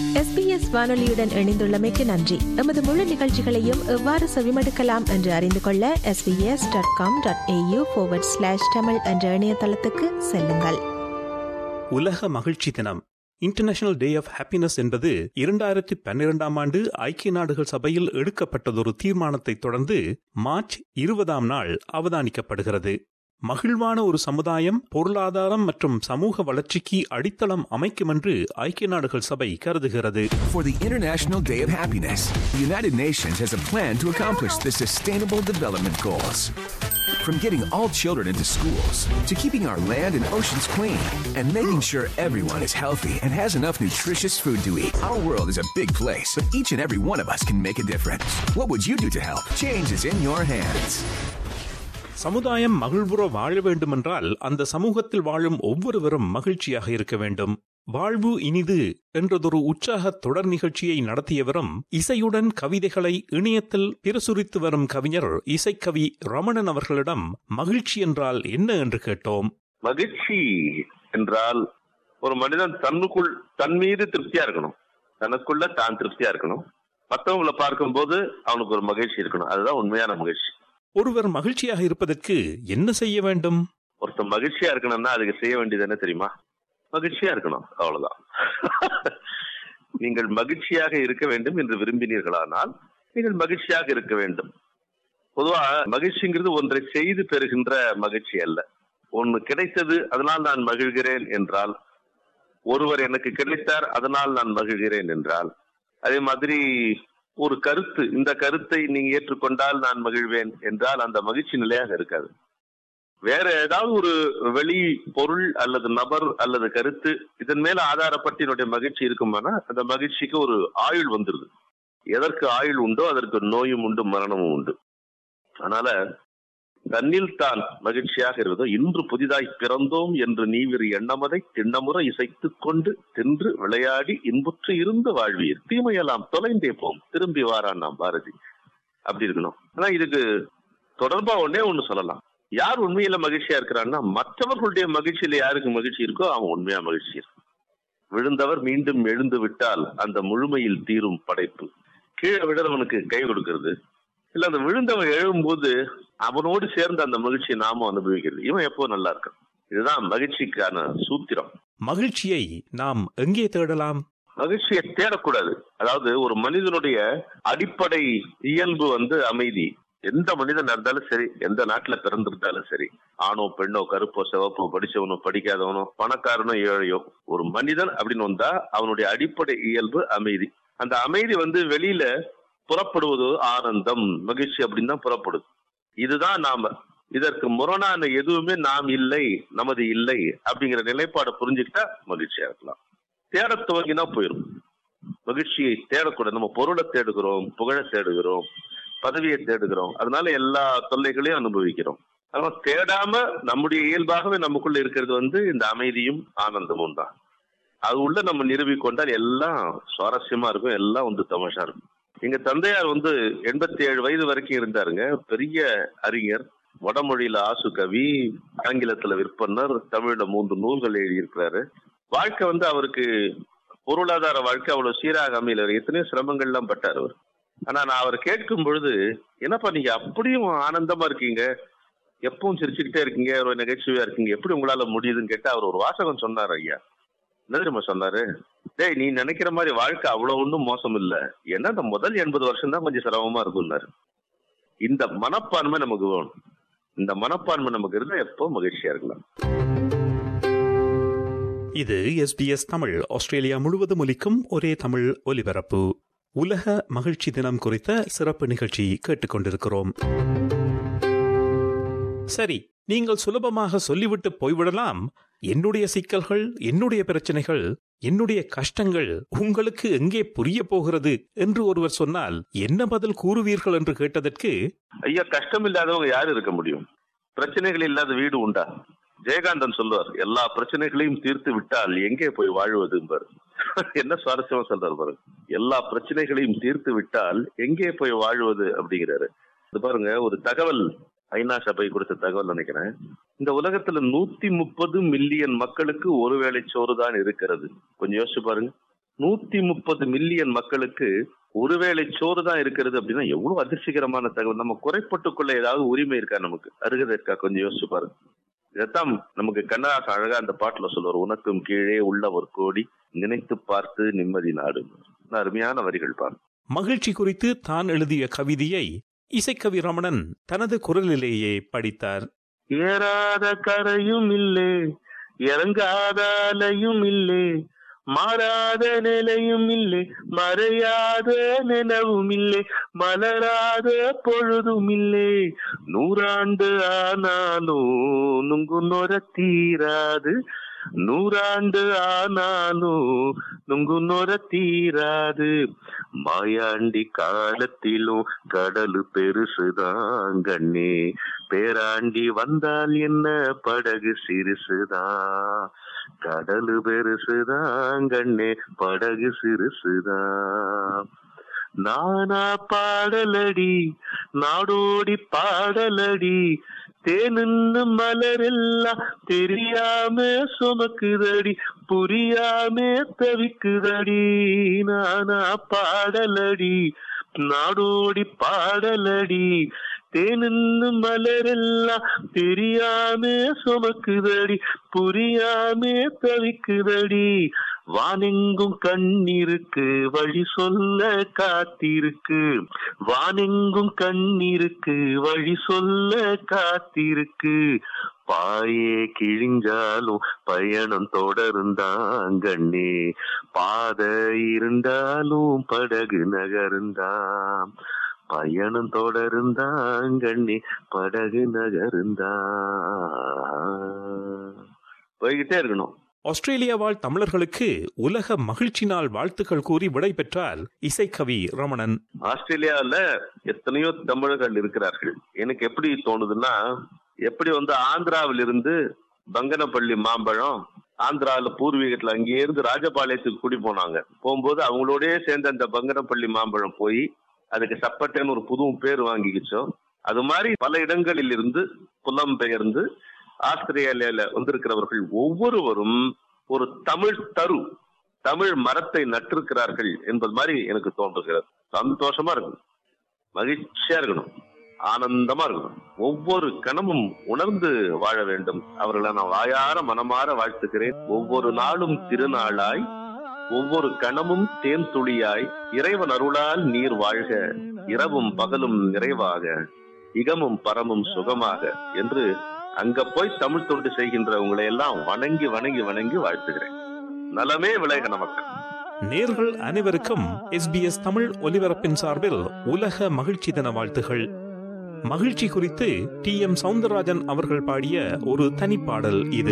SBS வானொலியுடன் இணைந்துள்ளமைக்கு நன்றி எமது முழு நிகழ்ச்சிகளையும் எவ்வாறு செவிமடுக்கலாம் என்று அறிந்து கொள்ள SBS dot com dot AU slash Tamil என்ற இணையதளத்துக்கு செல்லுங்கள் உலக மகிழ்ச்சி தினம் இன்டர்நேஷனல் டே ஆஃப் ஹாப்பினஸ் என்பது இரண்டாயிரத்தி பன்னிரெண்டாம் ஆண்டு ஐக்கிய நாடுகள் சபையில் எடுக்கப்பட்டதொரு தீர்மானத்தை தொடர்ந்து மார்ச் இருபதாம் நாள் அவதானிக்கப்படுகிறது மகிழ்வான ஒரு சமுதாயம் பொருளாதாரம் மற்றும் சமூக வளர்ச்சிக்கு அடித்தளம் அமைக்கும் என்று ஐக்கிய நாடுகள் சபை கருதுகிறது For the International Day of Happiness, the United Nations has a plan to accomplish the Sustainable Development Goals. From getting all children into schools, to keeping our land and oceans clean, and making sure everyone is healthy and has enough nutritious food to eat. Our world is a big place, but each and every one of us can make a difference. What would you do to help? Change is in your hands. சமுதாயம் மகிழ்வுற வாழ வேண்டுமென்றால் அந்த சமூகத்தில் வாழும் ஒவ்வொருவரும் மகிழ்ச்சியாக இருக்க வேண்டும் வாழ்வு இனிது என்றதொரு உற்சாக தொடர் நிகழ்ச்சியை நடத்தியவரும் இசையுடன் கவிதைகளை இணையத்தில் பிரசுரித்து வரும் கவிஞர் இசைக்கவி ரமணன் அவர்களிடம் மகிழ்ச்சி என்றால் என்ன என்று கேட்டோம் மகிழ்ச்சி என்றால் ஒரு மனிதன் தன்னுக்குள் தன் மீது திருப்தியா இருக்கணும் தனக்குள்ள தான் திருப்தியா இருக்கணும் மற்றவங்களை பார்க்கும்போது அவனுக்கு ஒரு மகிழ்ச்சி இருக்கணும் அதுதான் உண்மையான மகிழ்ச்சி ஒருவர் மகிழ்ச்சியாக இருப்பதற்கு என்ன செய்ய வேண்டும் ஒருத்தன் மகிழ்ச்சியா இருக்கணும்னா அதுக்கு செய்ய வேண்டியது என்ன தெரியுமா மகிழ்ச்சியா இருக்கணும் அவ்வளவுதான் நீங்கள் மகிழ்ச்சியாக இருக்க வேண்டும் என்று விரும்பினீர்களானால் நீங்கள் மகிழ்ச்சியாக இருக்க வேண்டும் பொதுவா மகிழ்ச்சிங்கிறது ஒன்றை செய்து பெறுகின்ற மகிழ்ச்சி அல்ல ஒன்று கிடைத்தது அதனால் நான் மகிழ்கிறேன் என்றால் ஒருவர் எனக்கு கிடைத்தார் அதனால் நான் மகிழ்கிறேன் என்றால் அதே மாதிரி ஒரு கருத்து இந்த கருத்தை நீங்க ஏற்றுக்கொண்டால் நான் மகிழ்வேன் என்றால் அந்த மகிழ்ச்சி நிலையாக இருக்காது வேற ஏதாவது ஒரு வெளி பொருள் அல்லது நபர் அல்லது கருத்து இதன் மேல ஆதாரப்பட்டு என்னுடைய மகிழ்ச்சி இருக்குமானா அந்த மகிழ்ச்சிக்கு ஒரு ஆயுள் வந்துருது எதற்கு ஆயுள் உண்டோ அதற்கு நோயும் உண்டு மரணமும் உண்டு அதனால தன்னில் தான் மகிழ்ச்சியாக இருந்ததோ இன்று புதிதாய் பிறந்தோம் என்று நீவிரு எண்ணமதை திண்ணமுறை இசைத்துக் கொண்டு தின்று விளையாடி இன்புற்று இருந்து வாழ்வீர் தீமையெல்லாம் தொலைந்தே போம் திரும்பி வாரான் நாம் பாரதி அப்படி இருக்கணும் ஆனா இதுக்கு தொடர்பா ஒன்னே ஒண்ணு சொல்லலாம் யார் உண்மையில மகிழ்ச்சியா இருக்கிறான்னா மற்றவர்களுடைய மகிழ்ச்சியில யாருக்கு மகிழ்ச்சி இருக்கோ அவன் உண்மையா மகிழ்ச்சி இருக்கும் விழுந்தவர் மீண்டும் எழுந்து விட்டால் அந்த முழுமையில் தீரும் படைப்பு கீழே விடுறவனுக்கு கை கொடுக்கிறது இல்ல அந்த விழுந்தவன் எழும்போது அவனோடு சேர்ந்து அந்த மகிழ்ச்சியை நாமும் அனுபவிக்கிறது இவன் எப்போ நல்லா இருக்கான் இதுதான் மகிழ்ச்சிக்கான சூத்திரம் மகிழ்ச்சியை நாம் எங்கே தேடலாம் மகிழ்ச்சியை தேடக்கூடாது அதாவது ஒரு மனிதனுடைய அடிப்படை இயல்பு வந்து அமைதி எந்த மனிதன் இருந்தாலும் சரி எந்த நாட்டுல பிறந்திருந்தாலும் சரி ஆணோ பெண்ணோ கருப்போ சிவப்போ படிச்சவனோ படிக்காதவனோ பணக்காரனோ ஏழையோ ஒரு மனிதன் அப்படின்னு வந்தா அவனுடைய அடிப்படை இயல்பு அமைதி அந்த அமைதி வந்து வெளியில புறப்படுவது ஆனந்தம் மகிழ்ச்சி அப்படின்னு தான் புறப்படுது இதுதான் நாம இதற்கு முரணான எதுவுமே நாம் இல்லை நமது இல்லை அப்படிங்கிற நிலைப்பாடை புரிஞ்சுக்கிட்டா மகிழ்ச்சியா இருக்கலாம் தேட துவங்கினா போயிடும் மகிழ்ச்சியை தேடக்கூடாது நம்ம பொருளை தேடுகிறோம் புகழை தேடுகிறோம் பதவியை தேடுகிறோம் அதனால எல்லா தொல்லைகளையும் அனுபவிக்கிறோம் அதனால தேடாம நம்முடைய இயல்பாகவே நமக்குள்ள இருக்கிறது வந்து இந்த அமைதியும் ஆனந்தமும் தான் அது உள்ள நம்ம நிரூபிக்கொண்டால் எல்லாம் சுவாரஸ்யமா இருக்கும் எல்லாம் வந்து தமாஷா இருக்கும் எங்க தந்தையார் வந்து எண்பத்தி ஏழு வயது வரைக்கும் இருந்தாருங்க பெரிய அறிஞர் வடமொழியில ஆசு கவி ஆங்கிலத்துல விற்பனர் தமிழ்ல மூன்று நூல்கள் எழுதியிருக்கிறாரு வாழ்க்கை வந்து அவருக்கு பொருளாதார வாழ்க்கை அவ்வளவு சீராக அமையல எத்தனையோ சிரமங்கள் எல்லாம் பட்டார் அவர் ஆனா நான் அவர் கேட்கும் பொழுது என்னப்பா நீங்க அப்படியும் ஆனந்தமா இருக்கீங்க எப்பவும் சிரிச்சுக்கிட்டே இருக்கீங்க ஒரு நகைச்சுவையா இருக்கீங்க எப்படி உங்களால முடியுதுன்னு கேட்டா அவர் ஒரு வாசகம் சொன்னார் ஐயா என்ன தெரியுமா சொன்னாரு டேய் நீ நினைக்கிற மாதிரி வாழ்க்கை அவ்வளவு ஒன்றும் மோசம் இல்ல ஏன்னா இந்த முதல் எண்பது வருஷம் தான் கொஞ்சம் சிரமமா இருக்கும்னாரு இந்த மனப்பான்மை நமக்கு வேணும் இந்த மனப்பான்மை நமக்கு இருந்தா எப்போ மகிழ்ச்சியா இருக்கலாம் இது எஸ்பிஎஸ் தமிழ் ஆஸ்திரேலியா முழுவதும் ஒலிக்கும் ஒரே தமிழ் ஒலிபரப்பு உலக மகிழ்ச்சி தினம் குறித்த சிறப்பு நிகழ்ச்சி கேட்டுக்கொண்டிருக்கிறோம் சரி நீங்கள் சுலபமாக சொல்லிவிட்டு போய்விடலாம் என்னுடைய சிக்கல்கள் என்னுடைய பிரச்சனைகள் என்னுடைய கஷ்டங்கள் உங்களுக்கு எங்கே புரிய போகிறது என்று ஒருவர் சொன்னால் என்ன பதில் கூறுவீர்கள் என்று கேட்டதற்கு ஐயா கஷ்டம் இல்லாதவங்க யாரு இருக்க முடியும் பிரச்சனைகள் இல்லாத வீடு உண்டா ஜெயகாந்தன் சொல்லுவார் எல்லா பிரச்சனைகளையும் தீர்த்து விட்டால் எங்கே போய் வாழ்வதும்பார் என்ன சுவாரஸ்யமா சொல்றாரு பாருங்க எல்லா பிரச்சனைகளையும் தீர்த்து விட்டால் எங்கே போய் வாழ்வது அப்படிங்கிறாரு இது பாருங்க ஒரு தகவல் ஐநா சபை கொடுத்த தகவல் நினைக்கிறேன் இந்த உலகத்துல நூத்தி முப்பது மில்லியன் மக்களுக்கு ஒருவேளை சோறு தான் இருக்கிறது கொஞ்சம் யோசிச்சு பாருங்க நூத்தி முப்பது மில்லியன் மக்களுக்கு ஒருவேளை சோறு தான் இருக்கிறது அப்படின்னா எவ்வளவு அதிர்ச்சிகரமான தகவல் நம்ம குறைப்பட்டுக்குள்ள ஏதாவது உரிமை இருக்கா நமக்கு அருகதை இருக்கா கொஞ்சம் யோசிச்சு பாருங்க இதைத்தான் நமக்கு கண்ணதாசன் அழகா அந்த பாட்டுல சொல்லுவார் உனக்கும் கீழே உள்ள ஒரு கோடி நினைத்து பார்த்து நிம்மதி நாடு அருமையான வரிகள் பாருங்க மகிழ்ச்சி குறித்து தான் எழுதிய கவிதையை இசைக்கவி ரமணன் தனது குரலிலேயே படித்தார் ஏறாத கரையும் இல்லே இறங்காத அலையும் இல்லே மாறாத நிலையும் இல்லை மறையாத நிலவும் இல்லை மலராத பொழுதும் இல்லை நூறாண்டு ஆனாலும் நுங்கு நொர தீராது நூறாண்டு ஆனாலும் நுங்கு நொர தீராது மாயாண்டி காலத்திலும் கடலு பெருசுதான் கண்ணே பேராண்டி வந்தால் என்ன படகு சிறுசுதான் கடலு பெருசுதான் கண்ணே படகு சிறுசுதான் நானா பாடலடி நாடோடி பாடலடி தேனுன்னு மலரெல்லாம் தெரியாம சுமக்குதடி புரியாம தவிக்குதடி நானா பாடலடி நாடோடி பாடலடி தேனுன்னு மலரெல்லாம் தெரியாம சுமக்குதடி புரியாம தவிக்குதடி வானெங்கும் கண்ணிருக்கு வழி சொல்ல காத்திருக்கு வானெங்கும் கண்ணிருக்கு வழி சொல்ல காத்திருக்கு பாயே கிழிஞ்சாலும் பயணம் தொடர்ந்தாங்கண்ணே பாதை இருந்தாலும் படகு நகர்ந்தான் பயணம் தொடர்ந்தாங்கண்ணே படகு நகர்ந்தா போய்கிட்டே இருக்கணும் ஆஸ்திரேலியா வாழ் தமிழர்களுக்கு உலக மகிழ்ச்சி நாள் வாழ்த்துக்கள் கூறி விடை பெற்றார் இசைக்கவி ரமணன் ஆஸ்திரேலியாவில் எத்தனையோ தமிழர்கள் இருக்கிறார்கள் எனக்கு எப்படி தோணுதுன்னா எப்படி வந்து ஆந்திராவில் இருந்து பங்கனப்பள்ளி மாம்பழம் ஆந்திராவில் பூர்வீகத்தில் அங்கேயே இருந்து ராஜபாளையத்துக்கு குடி போனாங்க போகும்போது அவங்களோடய சேர்ந்து அந்த பங்கனப்பள்ளி மாம்பழம் போய் அதுக்கு சப்பட்டேன்னு ஒரு புது பேர் வாங்கிக்கிச்சோம் அது மாதிரி பல இடங்களில் இருந்து புலம்பெயர்ந்து ஆஸ்திரேலியால வந்திருக்கிறவர்கள் ஒவ்வொருவரும் ஒரு தமிழ் தரு தமிழ் மரத்தை நட்டிருக்கிறார்கள் என்பது மாதிரி எனக்கு தோன்றுகிறது சந்தோஷமா இருக்கணும் மகிழ்ச்சியா இருக்கணும் ஆனந்தமா இருக்கணும் ஒவ்வொரு கணமும் உணர்ந்து வாழ வேண்டும் அவர்களை நான் வாயார மனமாற வாழ்த்துக்கிறேன் ஒவ்வொரு நாளும் திருநாளாய் ஒவ்வொரு கணமும் தேன் துளியாய் இறைவன் அருளால் நீர் வாழ்க இரவும் பகலும் நிறைவாக இகமும் பரமும் சுகமாக என்று அங்க போய் தமிழ் தொண்டு செய்கின்ற உங்களை எல்லாம் வணங்கி வணங்கி வணங்கி வாழ்த்துகிறேன் நலமே விளைக நமக்கு நேர்கள் அனைவருக்கும் எஸ்பிஎஸ் தமிழ் ஒலிபரப்பின் சார்பில் உலக மகிழ்ச்சி தின வாழ்த்துகள் மகிழ்ச்சி குறித்து டி எம் சவுந்தரராஜன் அவர்கள் பாடிய ஒரு தனிப்பாடல் இது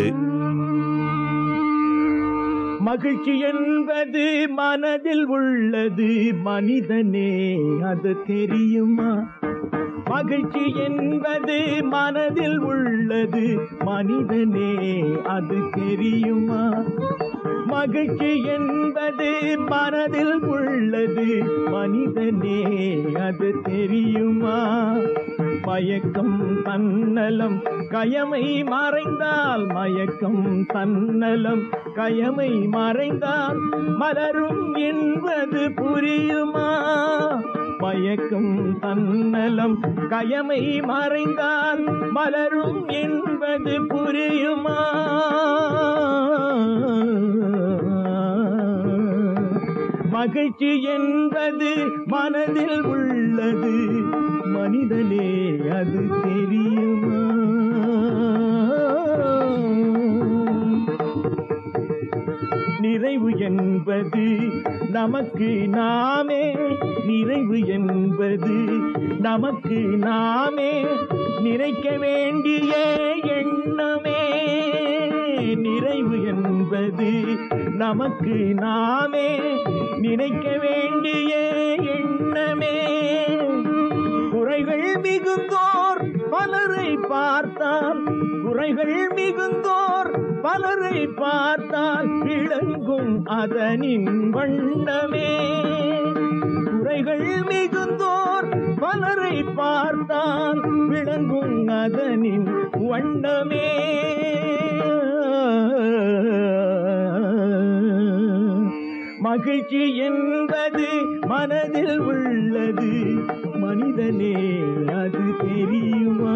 மகிழ்ச்சி என்பது மனதில் உள்ளது மனிதனே அது தெரியுமா மகிழ்ச்சி என்பது மனதில் உள்ளது மனிதனே அது தெரியுமா மகிழ்ச்சி என்பது மனதில் உள்ளது மனிதனே அது தெரியுமா மயக்கம் தன்னலம் கயமை மறைந்தால் மயக்கம் தன்னலம் கயமை மறைந்தால் மலரும் என்பது புரியுமா மயக்கம் தன்னலம் கயமை மறைந்தால் மலரும் என்பது புரியுமா மகிழ்ச்சி என்பது மனதில் உள்ளது மனிதனே அது தெரியுமா நிறைவு என்பது நமக்கு நாமே நிறைவு என்பது நமக்கு நாமே நினைக்க வேண்டிய எண்ணமே நிறைவு என்பது நமக்கு நாமே நினைக்க வேண்டிய எண்ணமே குறைகள் மிகுந்தோர் பலரை பார்த்தால் குறைகள் மிகுந்தோர் பலரை பார்த்தால் விளங்கும் அதனின் வண்ணமே குறைகள் மிகுந்தோர் பலரை பார்த்தால் விளங்கும் அதனின் வண்ணமே மகிழ்ச்சி என்பது மனதில் உள்ளது மனிதனே அது தெரியுமா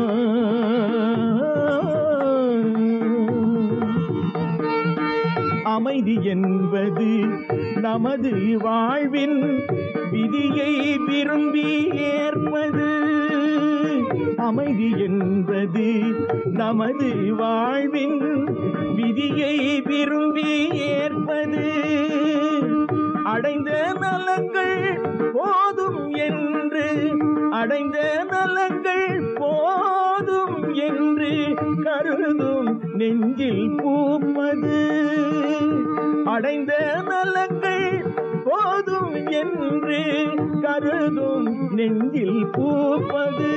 அமைதி என்பது நமது வாழ்வின் விதியை விரும்பி ஏற்பது அமைதி என்பது நமது வாழ்வின் விதியை விரும்பி ஏற்பது அடைந்த நலங்கள் போதும் என்று அடைந்த நலங்கள் போதும் என்று கருதும் நெஞ்சில் பூப்பது அடைந்த நலங்கள் போதும் என்று கருதும் நெஞ்சில் பூப்பது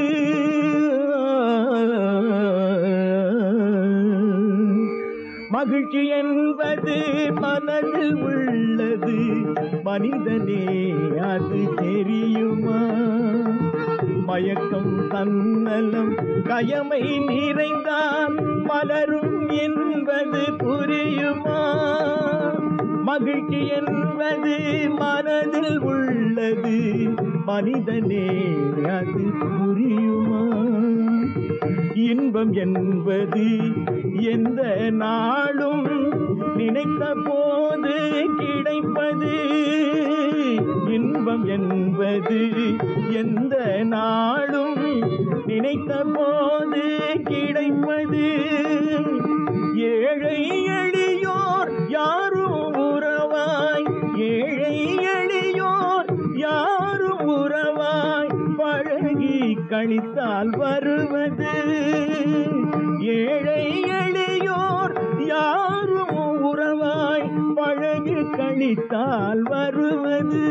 மகிழ்ச்சி என்பது மனதில் உள்ளது மனிதனே அது தெரியுமா மயக்கம் தன்னலம் கயமை நிறைந்தால் மலரும் என்பது புரியுமா மகிழ்ச்சி என்பது மனதில் உள்ளது மனிதனே அது புரியுமா இன்பம் என்பது எந்த நாளும் நினைத்த போது கிடைப்பது இன்பம் என்பது எந்த நாளும் நினைத்த போது கிடைப்பது ஏழை எளியோர் யாரும் உறவாய் ஏழை எளியோர் யாரும் உறவாய் பழகி கழித்தால் வருவது ஏழை எளியோர் யாரும் உறவாய் பழகி கழித்தால் வருவது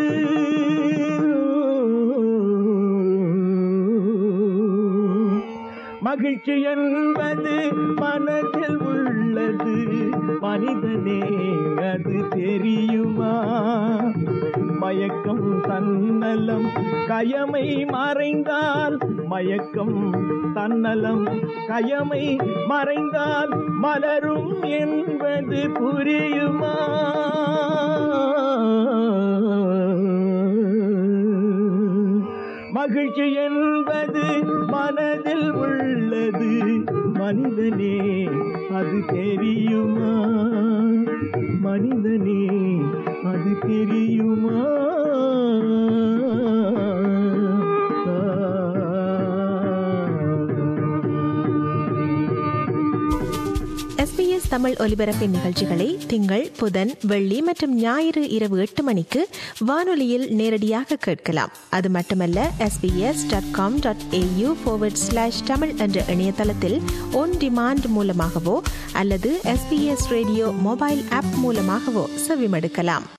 மகிழ்ச்சி என்பது மனதில் உள்ளது மனிதனே அது தெரியுமா மயக்கம் தன்னலம் கயமை மறைந்தால் மயக்கம் தன்னலம் கயமை மறைந்தால் மலரும் என்பது புரியுமா மகிழ்ச்சி என்பது மனதில் உள்ளது மனிதனே அது தெரியுமா மனிதனே அது தெரியுமா எஸ்பிஎஸ் தமிழ் ஒலிபரப்பின் நிகழ்ச்சிகளை திங்கள் புதன் வெள்ளி மற்றும் ஞாயிறு இரவு எட்டு மணிக்கு வானொலியில் நேரடியாக கேட்கலாம் அது மட்டுமல்ல SBS dot com dot AU slash Tamil என்ற இணையதளத்தில் ஒன் டிமாண்ட் மூலமாகவோ அல்லது எஸ்பிஎஸ் ரேடியோ மொபைல் ஆப் மூலமாகவோ செவிமடுக்கலாம்